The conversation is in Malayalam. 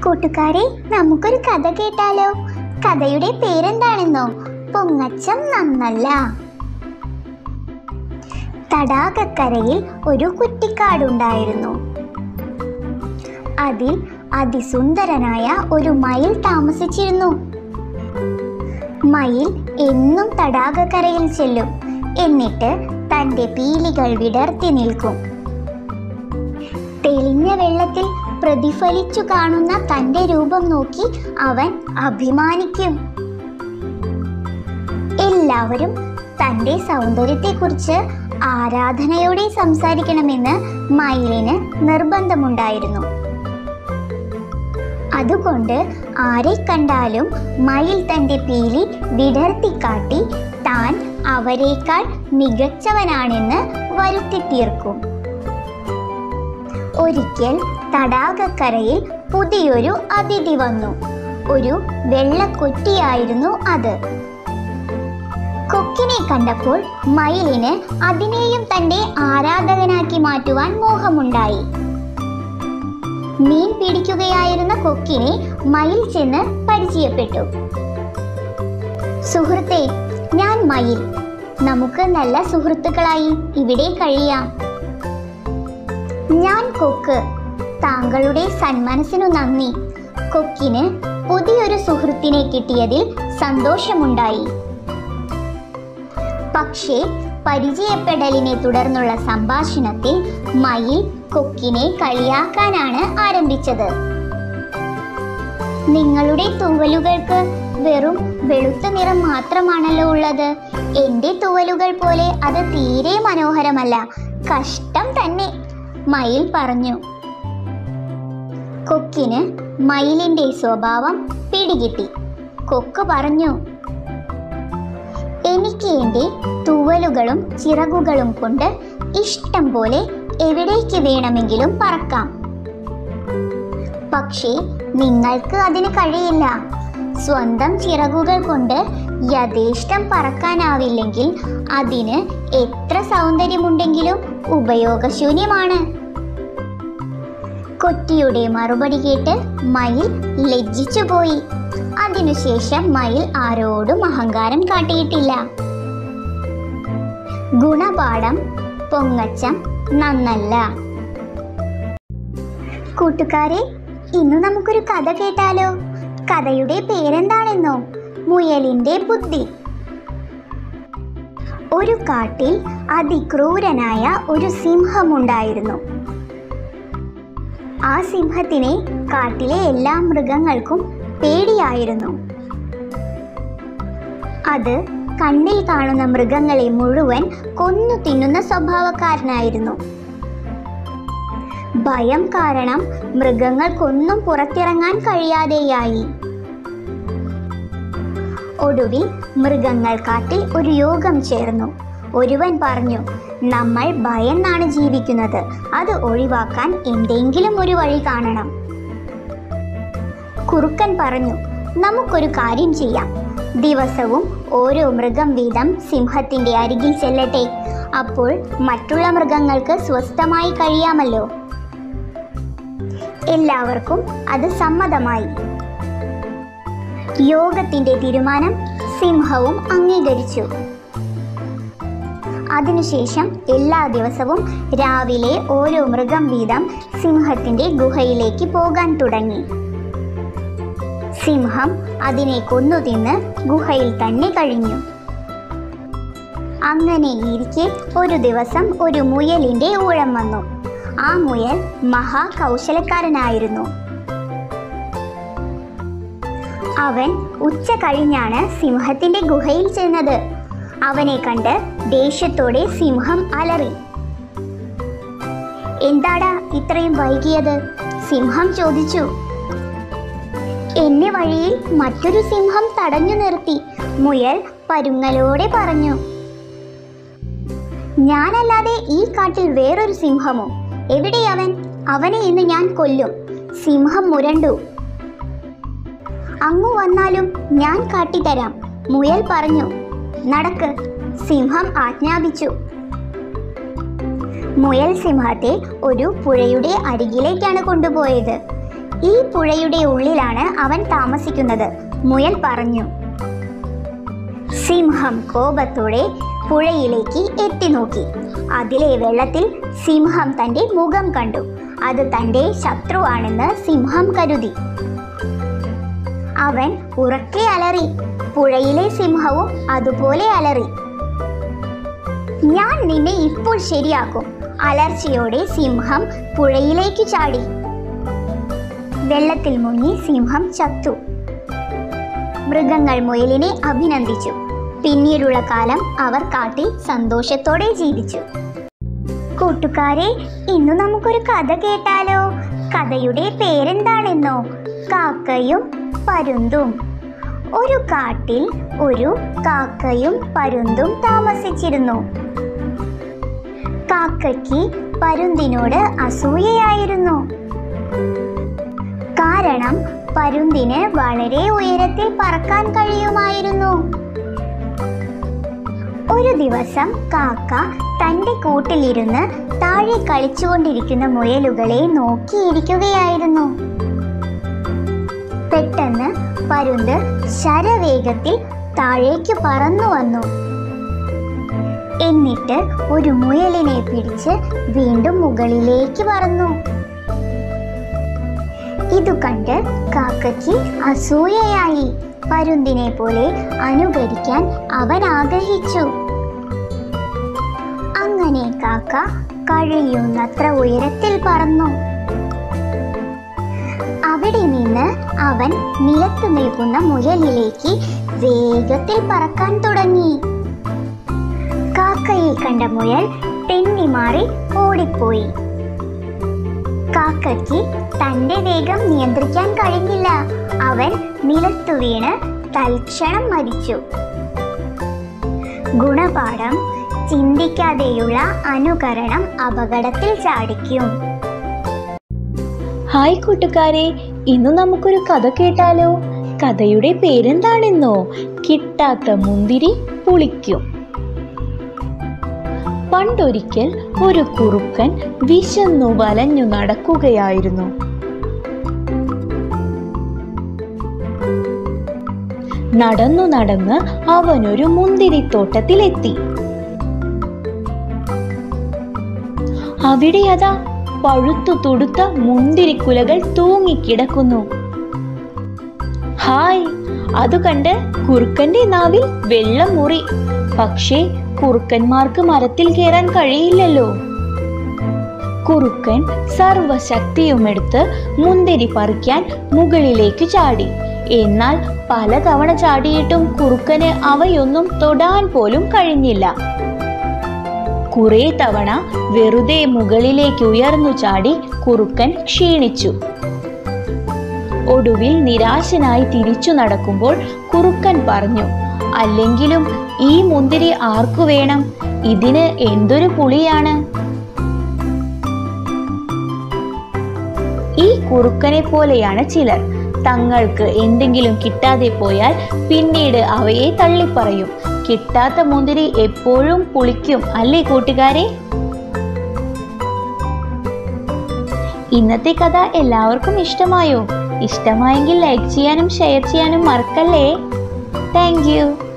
കൂട്ടുകാരെ നമുക്കൊരു കഥ കേട്ടാലോ കഥയുടെ പേരെന്താണെന്നോ പൊങ്ങച്ചം നന്നല്ല തടാകക്കരയിൽ ഒരു കുറ്റിക്കാടുണ്ടായിരുന്നു അതിൽ അതിസുന്ദരനായ ഒരു മയിൽ താമസിച്ചിരുന്നു മയിൽ എന്നും തടാകക്കരയിൽ ചെല്ലും എന്നിട്ട് തൻ്റെ പീലികൾ വിടർത്തി നിൽക്കും തെളിഞ്ഞ വെള്ളത്തിൽ പ്രതിഫലിച്ചു കാണുന്ന തൻ്റെ രൂപം നോക്കി അവൻ അഭിമാനിക്കും എല്ലാവരും തൻ്റെ സൗന്ദര്യത്തെക്കുറിച്ച് ആരാധനയോടെ സംസാരിക്കണമെന്ന് മയിലിന് നിർബന്ധമുണ്ടായിരുന്നു അതുകൊണ്ട് ആരെ കണ്ടാലും മയിൽ തൻ്റെ പീലി വിടർത്തിക്കാട്ടി താൻ അവരെക്കാൾ മികച്ചവനാണെന്ന് വരുത്തി തീർക്കും ഒരിക്കൽ തടാകക്കരയിൽ പുതിയൊരു അതിഥി വന്നു ഒരു വെള്ളക്കൊറ്റിയായിരുന്നു അത് കൊക്കിനെ കണ്ടപ്പോൾ മയിലിന് അതിനെയും തന്റെ ആരാധകനാക്കി മാറ്റുവാൻ മോഹമുണ്ടായി മീൻ പിടിക്കുകയായിരുന്ന കൊക്കിനെ മയിൽ ചെന്ന് പരിചയപ്പെട്ടു സുഹൃത്തെ ഞാൻ മയിൽ നമുക്ക് നല്ല സുഹൃത്തുക്കളായി ഇവിടെ കഴിയാം ഞാൻ കൊക്ക് താങ്കളുടെ സന്മനസ്സിനു നന്ദി കൊക്കിന് പുതിയൊരു സുഹൃത്തിനെ കിട്ടിയതിൽ സന്തോഷമുണ്ടായി പക്ഷേ പരിചയപ്പെടലിനെ തുടർന്നുള്ള സംഭാഷണത്തിൽ മയിൽ കൊക്കിനെ കളിയാക്കാനാണ് ആരംഭിച്ചത് നിങ്ങളുടെ തൂവലുകൾക്ക് വെറും വെളുത്ത നിറം മാത്രമാണല്ലോ ഉള്ളത് എൻ്റെ തൂവലുകൾ പോലെ അത് തീരെ മനോഹരമല്ല കഷ്ടം തന്നെ മയിൽ പറഞ്ഞു കൊക്കിന് മയിലിന്റെ സ്വഭാവം പിടികിട്ടി കൊക്ക് പറഞ്ഞു എനിക്ക് എൻ്റെ തൂവലുകളും ചിറകുകളും കൊണ്ട് ഇഷ്ടം പോലെ എവിടേക്ക് വേണമെങ്കിലും പറക്കാം പക്ഷേ നിങ്ങൾക്ക് അതിന് കഴിയില്ല സ്വന്തം ചിറകുകൾ കൊണ്ട് യഥേഷ്ടം പറക്കാനാവില്ലെങ്കിൽ അതിന് എത്ര സൗന്ദര്യമുണ്ടെങ്കിലും ഉപയോഗശൂന്യമാണ് കൊറ്റിയുടെ മറുപടി കേട്ട് മയിൽ ലജ്ജിച്ചുപോയി അതിനുശേഷം മയിൽ ആരോടും അഹങ്കാരം കാട്ടിയിട്ടില്ല ഗുണപാഠം പൊങ്ങച്ചം നന്നല്ല കൂട്ടുകാരെ ഇന്ന് നമുക്കൊരു കഥ കേട്ടാലോ കഥയുടെ പേരെന്താണെന്നോ മുയലിന്റെ ബുദ്ധി ഒരു കാട്ടിൽ അതിക്രൂരനായ ഒരു സിംഹമുണ്ടായിരുന്നു ആ സിംഹത്തിനെ കാട്ടിലെ എല്ലാ മൃഗങ്ങൾക്കും പേടിയായിരുന്നു അത് കണ്ണിൽ കാണുന്ന മൃഗങ്ങളെ മുഴുവൻ കൊന്നു തിന്നുന്ന സ്വഭാവക്കാരനായിരുന്നു ഭയം കാരണം മൃഗങ്ങൾക്കൊന്നും പുറത്തിറങ്ങാൻ കഴിയാതെയായി ഒടുവിൽ മൃഗങ്ങൾ കാട്ടിൽ ഒരു യോഗം ചേർന്നു ഒരുവൻ പറഞ്ഞു നമ്മൾ ഭയന്നാണ് ജീവിക്കുന്നത് അത് ഒഴിവാക്കാൻ എന്തെങ്കിലും ഒരു വഴി കാണണം കുറുക്കൻ പറഞ്ഞു നമുക്കൊരു കാര്യം ചെയ്യാം ദിവസവും ഓരോ മൃഗം വീതം സിംഹത്തിന്റെ അരികിൽ ചെല്ലട്ടെ അപ്പോൾ മറ്റുള്ള മൃഗങ്ങൾക്ക് സ്വസ്ഥമായി കഴിയാമല്ലോ എല്ലാവർക്കും അത് സമ്മതമായി യോഗത്തിന്റെ തീരുമാനം സിംഹവും അംഗീകരിച്ചു അതിനുശേഷം എല്ലാ ദിവസവും രാവിലെ ഓരോ മൃഗം വീതം സിംഹത്തിന്റെ ഗുഹയിലേക്ക് പോകാൻ തുടങ്ങി സിംഹം അതിനെ കൊന്നു തിന്ന് ഗുഹയിൽ തന്നെ കഴിഞ്ഞു അങ്ങനെ ഇരിക്കെ ഒരു ദിവസം ഒരു മുയലിന്റെ ഊഴം വന്നു ആ മുയൽ മഹാകൗശലക്കാരനായിരുന്നു അവൻ ഉച്ച കഴിഞ്ഞാണ് സിംഹത്തിന്റെ ഗുഹയിൽ ചെന്നത് അവനെ കണ്ട് ദേഷ്യത്തോടെ സിംഹം അലറി എന്താടാ ഇത്രയും വൈകിയത് സിംഹം ചോദിച്ചു എന്നെ വഴിയിൽ മറ്റൊരു സിംഹം തടഞ്ഞു നിർത്തി മുയൽ പരുങ്ങലോടെ പറഞ്ഞു ഞാനല്ലാതെ ഈ കാട്ടിൽ വേറൊരു സിംഹമോ എവിടെ അവൻ അവനെ ഇന്ന് ഞാൻ കൊല്ലും സിംഹം മുരണ്ടു അങ്ങു വന്നാലും ഞാൻ കാട്ടിത്തരാം മുയൽ പറഞ്ഞു നടക്ക് സിംഹം ആജ്ഞാപിച്ചു മുയൽ സിംഹത്തെ ഒരു പുഴയുടെ അരികിലേക്കാണ് കൊണ്ടുപോയത് ഈ പുഴയുടെ ഉള്ളിലാണ് അവൻ താമസിക്കുന്നത് മുയൽ പറഞ്ഞു സിംഹം കോപത്തോടെ പുഴയിലേക്ക് എത്തി നോക്കി അതിലെ വെള്ളത്തിൽ സിംഹം തന്റെ മുഖം കണ്ടു അത് തന്റെ ശത്രുവാണെന്ന് സിംഹം കരുതി അവൻ ഉറക്കെ അലറി പുഴയിലെ സിംഹവും അതുപോലെ അലറി ഞാൻ നിന്നെ ഇപ്പോൾ ശരിയാക്കും അലർച്ചയോടെ സിംഹം പുഴയിലേക്ക് ചാടി വെള്ളത്തിൽ മുങ്ങി സിംഹം ചത്തു മൃഗങ്ങൾ മുയലിനെ അഭിനന്ദിച്ചു പിന്നീടുള്ള കാലം അവർ കാട്ടിൽ സന്തോഷത്തോടെ ജീവിച്ചു കൂട്ടുകാരെ ഇന്നു നമുക്കൊരു കഥ കേട്ടാലോ കഥയുടെ പേരെന്താണെന്നോ കാക്കയും പരുന്തും ഒരു കാട്ടിൽ ഒരു കാക്കയും പരുന്തും താമസിച്ചിരുന്നു കാക്കയ്ക്ക് പരുന്തിനോട് അസൂയയായിരുന്നു കാരണം പരുന്തിന് വളരെ ഉയരത്തിൽ പറക്കാൻ കഴിയുമായിരുന്നു ഒരു ദിവസം കാക്ക തന്റെ കൂട്ടിലിരുന്ന് താഴെ കളിച്ചുകൊണ്ടിരിക്കുന്ന മുയലുകളെ നോക്കിയിരിക്കുകയായിരുന്നു പെട്ടെന്ന് പരുന്ത് ശരവേഗത്തിൽ താഴേക്ക് പറന്നു വന്നു എന്നിട്ട് ഒരു മുയലിനെ പിടിച്ച് വീണ്ടും മുകളിലേക്ക് പറന്നു ഇതു കണ്ട് കാക്കയ്ക്ക് അസൂയയായി പരുന്തിനെ പോലെ അനുകരിക്കാൻ അവൻ ആഗ്രഹിച്ചു അങ്ങനെ കാക്ക കഴിയുന്നത്ര ഉയരത്തിൽ പറന്നു അവിടെ നിന്ന് അവൻ നിലത്തു നിൽക്കുന്ന മുയലിലേക്ക് വേഗത്തിൽ പറക്കാൻ തുടങ്ങി കാക്കയെ കണ്ട മുയൽ തെന്നി മാറി ഓടിപ്പോയി കാക്കയ്ക്ക് തന്റെ വേഗം നിയന്ത്രിക്കാൻ കഴിഞ്ഞില്ല അവൻ നിലത്തു വീണ് തൽക്ഷണം മരിച്ചു ഗുണപാഠം ചിന്തിക്കാതെയുള്ള അനുകരണം അപകടത്തിൽ ചാടിക്കും ഹായ് കൂട്ടുകാരെ ഇന്ന് നമുക്കൊരു കഥ കേട്ടാലോ കഥയുടെ പേരെന്താണെന്നോ കിട്ടാത്ത മുന്തിരി പുളിക്കും പണ്ടൊരിക്കൽ ഒരു കുറുക്കൻ വിശന്നു വലഞ്ഞു നടക്കുകയായിരുന്നു നടന്നു നടന്ന് അവനൊരു മുന്തിരിത്തോട്ടത്തിലെത്തി അവിടെ അതാ പഴുത്തു തുടുത്ത മുന്തിരിക്കുലകൾ തൂങ്ങിക്കിടക്കുന്നു ഹായ് അത് കണ്ട് കുറുക്കന്റെ നാവിൽ വെള്ളം മുറി പക്ഷേ കുറുക്കന്മാർക്ക് മരത്തിൽ കയറാൻ കഴിയില്ലല്ലോ കുറുക്കൻ സർവശക്തിയുമെടുത്ത് മുന്തിരി പറിക്കാൻ മുകളിലേക്ക് ചാടി എന്നാൽ പലതവണ ചാടിയിട്ടും കുറുക്കന് അവയൊന്നും തൊടാൻ പോലും കഴിഞ്ഞില്ല കുറെ തവണ വെറുതെ മുകളിലേക്ക് ഉയർന്നു ചാടി കുറുക്കൻ ക്ഷീണിച്ചു ഒടുവിൽ നിരാശനായി തിരിച്ചു നടക്കുമ്പോൾ കുറുക്കൻ പറഞ്ഞു അല്ലെങ്കിലും ഈ മുന്തിരി ആർക്കു വേണം ഇതിന് എന്തൊരു പുളിയാണ് ഈ കുറുക്കനെ പോലെയാണ് ചിലർ തങ്ങൾക്ക് എന്തെങ്കിലും കിട്ടാതെ പോയാൽ പിന്നീട് അവയെ തള്ളിപ്പറയും കിട്ടാത്ത മുന്തിരി എപ്പോഴും പുളിക്കും അല്ലേ കൂട്ടുകാരെ ഇന്നത്തെ കഥ എല്ലാവർക്കും ഇഷ്ടമായോ ഇഷ്ടമായെങ്കിൽ ലൈക്ക് ചെയ്യാനും ഷെയർ ചെയ്യാനും മറക്കല്ലേ താങ്ക് യു